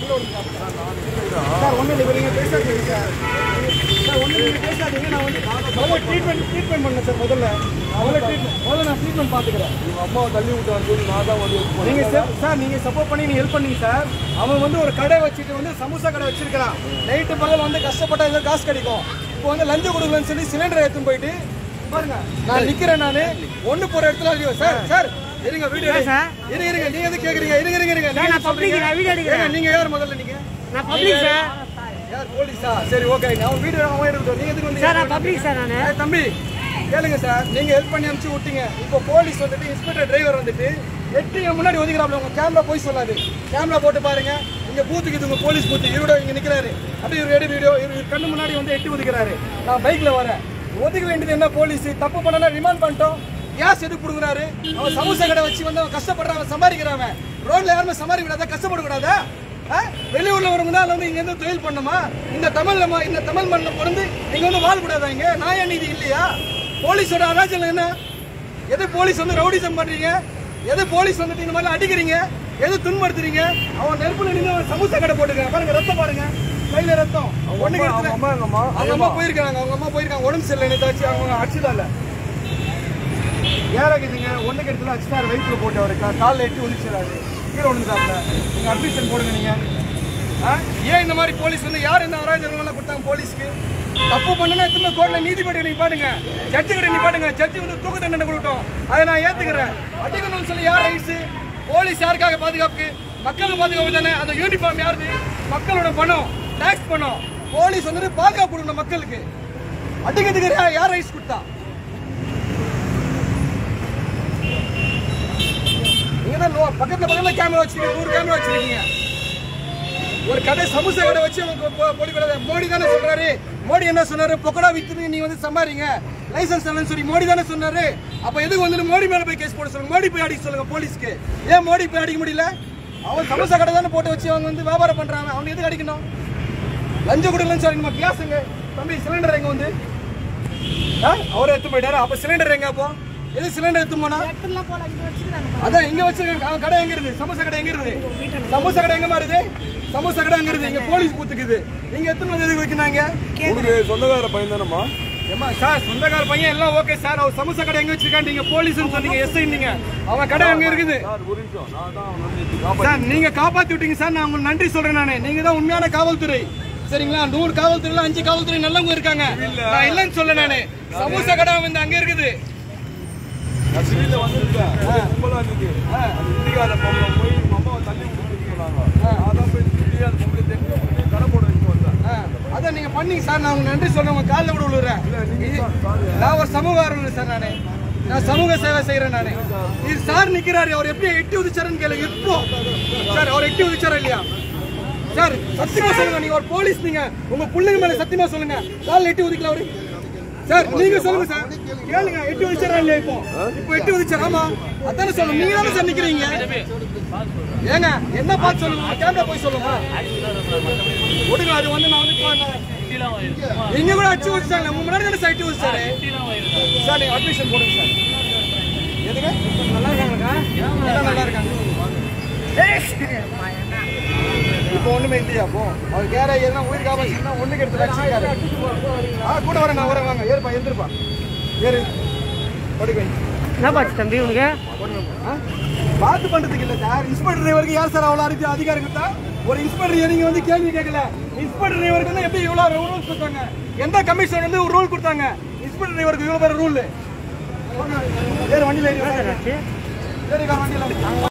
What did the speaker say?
உள்ள விடுங்க சார் ஒன்றும் இல்லை நீங்கள் பேசாதீங்க சார் சார் ஒன்றும் நீங்கள் பேசாதீங்க நான் வந்து முதல்ல ட்ரீட்மெண்ட் ட்ரீட்மெண்ட் பண்ணேன் சார் முதல்ல முதல்ல ட்ரீட்மெண்ட் முதல்ல நான் ட்ரீட்மெண்ட் பார்த்துக்கிறேன் உங்க அம்மாவை தள்ளி விட்டான்னு சொல்லி நான் தான் வந்து help பண்ணேன். நீங்க சார் சார் நீங்க சப்போர்ட் பண்ணி நீங்க ஹெல்ப் பண்ணீங்க சார் அவன் வந்து ஒரு கடை வச்சுட்டு வந்து சமோசா கடை வச்சிருக்கான் நைட்டு பகல் வந்து கஷ்டப்பட்டா ஏதோ காசு கிடைக்கும் இப்போ வந்து லஞ்சம் கொடுக்கலன்னு சொல்லி சிலிண்டர் எடுத்துன்னு போயிட்டு பாருங்க நான் நிக்கிறேன் நானு ஒண்ணு போற இடத்துல ஐயோ, சார் சார் இருங்க வீடியோ சார்? இருங்க இருங்க நீங்க எது கேக்குறீங்க இருங்க இருங்க இருங்க நீங்க நான் public, நான் video எடுக்கிறேன். ஏங்க, நீங்க யார் முதல்ல நீங்க நான் பப்ளிக் சார் யார் போலீஸா சரி ஓகே நான் வீடியோ அவன் எடுக்கட்டும் நீங்க எதுக்கு வந்து சார் நான் பப்ளிக் சார் நான் ஏய் தம்பி கேளுங்க சார் நீங்க ஹெல்ப் பண்ணி அனுப்பிச்சு விட்டீங்க இப்போ போலீஸ் வந்துட்டு இன்ஸ்பெக்டர் டிரைவர் வந்துட்டு எட்டு என் முன்னாடி ஒதுக்கிறாப்ல உங்க கேமரா போய் சொல்லாது கேமரா போட்டு பாருங்க இங்க பூத்துக்கு இது உங்க போலீஸ் பூத்து இவரோட இங்க நிக்கிறாரு அப்படியே இவர் எடு வீடியோ இவர் கண்ணு முன்னாடி வந்து எட்டி ஒதுக்கிறாரு நான் பைக்ல வரேன் ஒதுக்க வேண்டியது என்ன போலீஸ் தப்பு பண்ணனா ரிமாண்ட் பண்ணிட்டோம் கேஸ் எதுக்கு கொடுக்குறாரு அவன் சமோசா கடை வச்சு வந்து அவன் கஷ்டப்படுறான் அவன் சம்பாதிக்கிறான் ரோட்ல யாருமே சம்பாதிக்க கூடாதா கஷ்டப்படக்கூடாதா ஆ? வெளியூர்ல வரவங்கனால வந்து இங்க இருந்து தொழில் பண்ணுமா இந்த தமிழ்ல ம- இந்த தமிழ் மண்ணில் பிறந்து நீங்க வந்து வாழக்கூடாதா இங்க நியாய நீதி இல்லையா போலீஸோட அராஜகம் என்ன எது போலீஸ் வந்து ரவுடிசம் பண்றீங்க எது போலீஸ் வந்துட்டு இந்த மாதிரி அடிக்கிறீங்க எது துன்படுத்துறீங்க அவன் நெருப்புல நின்று அவன் சமூசா கடை போட்டுருக்கான் பாருங்க ரத்தம் பாருங்க கையில ரத்தம் ஒண்ணுக்கு அவங்க இடத்துல- அம்மா எங்கம்மா அவங்க அம்மா போயிருக்காங்க அவங்க அம்மா போயிருக்காங்க உடம்பு சரியில்லை நேத்தாச்சு அவங்க அடிச்சுதான் இல்ல ஏறாக்குதுங்க ஒண்ணுக்கு இடத்துல அடிச்சுட்டாரு வயிற்றுல போட்டு அவரு கா- கால்ல எட்டி ஒழிச்சிடாரு கீழே ஒழுங்குதாப்ல நீங்க அட்மிஷன் போடுங்க நீங்க ஆ? ஏன் இந்த மாதிரி போலீஸ் வந்து யார் இந்த அராஜகங்கள்லாம் கொடுத்தாங்க போலீஸ்க்கு தப்பு பண்ணுனா திரும்ப கோர்ட்ல நீதிபதி நீ பாடுங்க ஜட்ஜு கிட்ட நீ பாடுங்க ஜட்ஜு வந்து தூக்கு தண்டனை கொடுக்கட்டும் அதை நான் ஏத்துக்கிறேன் அடிக்கணும்னு சொல்லி யார் ரைட்ஸ் போலீஸ் யாருக்காக பாதுகாப்பு மக்களுக்கு பாதுகாப்பு தானே அந்த யூனிஃபார்ம் யாருது மக்களோட பணம் டாக்ஸ் பணம் போலீஸ் வந்துட்டு பாதுகாப்பு கொடுக்கணும் மக்களுக்கு அடிக்கிறதுக்கு யார் யார் ரைட்ஸ் கொடுத்தா நீங்க தான் லோ- பக்கத்துல பக்கத்துல கேமரா வச்சிருக்கீங்க நூறு கேமரா வச்சிருக்கீங்க ஒரு கடை சமோசா கடை வச்சு அவங்க பொ- பொடி கடை மோடி தானே சொல்றாரு மோடி என்ன சொன்னாரு பொக்கடா வித்து நீங்க வந்து சம்பாதிங்க லைசன்ஸ் இல்லைன்னு சொல்லி மோடி தானே சொன்னாரு அப்ப எதுக்கு வந்து மோடி மேல போய் கேஸ் போட சொல்லுங்க மோடி போய் அடிக்க சொல்லுங்க போலீஸ்க்கு ஏன் மோடி போய் அடிக்க முடியல அவன் சமோசா கடை தானே போட்டு வச்சு அவங்க வந்து வியாபாரம் பண்றாங்க அவங்க எதுக்கு அடிக்கணும் லஞ்சம் கொடுக்கலன்னு சொல்லி நம்ம கேஸுங்க தம்பி சிலிண்டர் எங்க வந்து ஆ? அவரே எடுத்து போயிட்டாரு அப்ப சிலிண்டர் எங்க அப்போ எது சிலிண்டர் எடுத்து போனா அதான் இங்க வச்சிருக்காங்க அவன் கடை எங்க இருக்கு சமோசா கடை எங்க இருக்கு சமோசா கடை எங்க மாறுது சமோசா கடை எங்க இருக்கு இங்க போலீஸ் பூத்துக்குது இங்க எத்தனை வந்து எதுக்கு வைக்கிறாங்க உனக்கு சொந்தக்கார பையன் தானம்மா ஏமா சார் சொந்தக்கார பையன் எல்லாம் ஓகே சார் அவர் சமோசா கடை எங்க வச்சிருக்கான் நீங்க போலீஸ்னு சொன்னீங்க எஸ்ஐ நீங்க அவன் கடை அங்க இருக்குது சார் ஒரு நிமிஷம் நான் தான் அவனை வந்து காப்பாத்தி சார் நீங்க காப்பாத்தி விட்டீங்க சார் நான் உங்களுக்கு நன்றி சொல்றேன் நானு நீங்க தான் உண்மையான காவல்துறை சரிங்களா நூறு காவல்துறையில அஞ்சு காவல்துறை நல்லவங்க இருக்காங்க நான் இல்லைன்னு சொல்ல நானு சமோசா கடை வந்து அங்க இருக்குது நான் சிவில்ல வந்திருக்கேன் ஒரே கும்பலா இருந்துச்சு அந்த இந்திக்கார பொம்பளை போய் உங்க அம்மாவை தள்ளி விட்டுட்டு சொன்னாங்க நான் தான் போய் திட்டி அந்த பொம்பளை தெரிஞ்சு விட்டு கடை போட வச்சு வந்தேன் ஆ, அதான் நீங்க பண்ணீங்க சார் நான் உங்களுக்கு நன்றி சொல்றேன் உங்க காலில் கூட விழுறேன் நான் ஒரு சமூக ஆர்வலர் சார் நானு நான் சமூக சேவை செய்யறேன் நானு இது சார் நிக்கிறாரு அவர் எப்படி எட்டி உதிச்சாருன்னு கேளுங்க இப்போ சார் அவர் எட்டி உதிச்சாரா இல்லையா சார் சத்தியமா சொல்லுங்க நீங்க ஒரு போலீஸ் நீங்க உங்க பிள்ளைங்க மேல சத்தியமா சொல்லுங்க காலில் எட்டி உதிக்கல அவரு சார் நீங்க சொல்லுங்க சார் கேளுங்க எட்டி உதிச்சாரா இல்லையா இப்போ இப்போ எட்டி உதிச்சார் ஆமா அதானே சொல்லுங்க நீங்க தானே சார் நிக்கிறீங்க ஏங்க என்ன பார்த்து சொல்லுங்க கேமரா போய் சொல்லுங்க விடுங்க அது வந்து நான் வந்து இப்போ நான் இங்க கூட அடிச்சு வச்சாங்க உங்க முன்னாடி தானே சைட்டு வச்சாரு சார் நீங்க அட்மிஷன் போடுங்க சார் எதுங்க நல்லா இருக்காங்க எல்லாம் நல்லா இருக்காங்க இப்போ ஒண்ணுமே இல்லையா அப்போ அவர் கேர எதுனா உயிர் காப்பாற்றினா ஒண்ணுக்கு எடுத்து வச்சிருக்காரு ஆ கூட வரேன் நான் வரேன் வாங்க ஏறுப்பா எந்திருப்பா ஏறு படுக்க என்ன பாச்சு தம்பி உனக்கு ஆ? பார்த்து பண்றதுக்கு இல்ல சார் இன்ஸ்பெக்டர் டிரைவருக்கு யார் சார் அவ்வளவு அறிவு அதிகாரம் கொடுத்தா ஒரு இன்ஸ்பெக்டர் நீங்க வந்து கேள்வி கேட்கல இன்ஸ்பெக்டர் டிரைவருக்கு வந்து எப்படி இவ்வளவு ரூல்ஸ் கொடுத்தாங்க எந்த கமிஷன் வந்து ஒரு ரூல் கொடுத்தாங்க இன்ஸ்பெக்டர் டிரைவருக்கு இவ்வளவு பேர் ரூல் ஏறு வண்டியில ஏறி ஏறிக்கா வண்டியில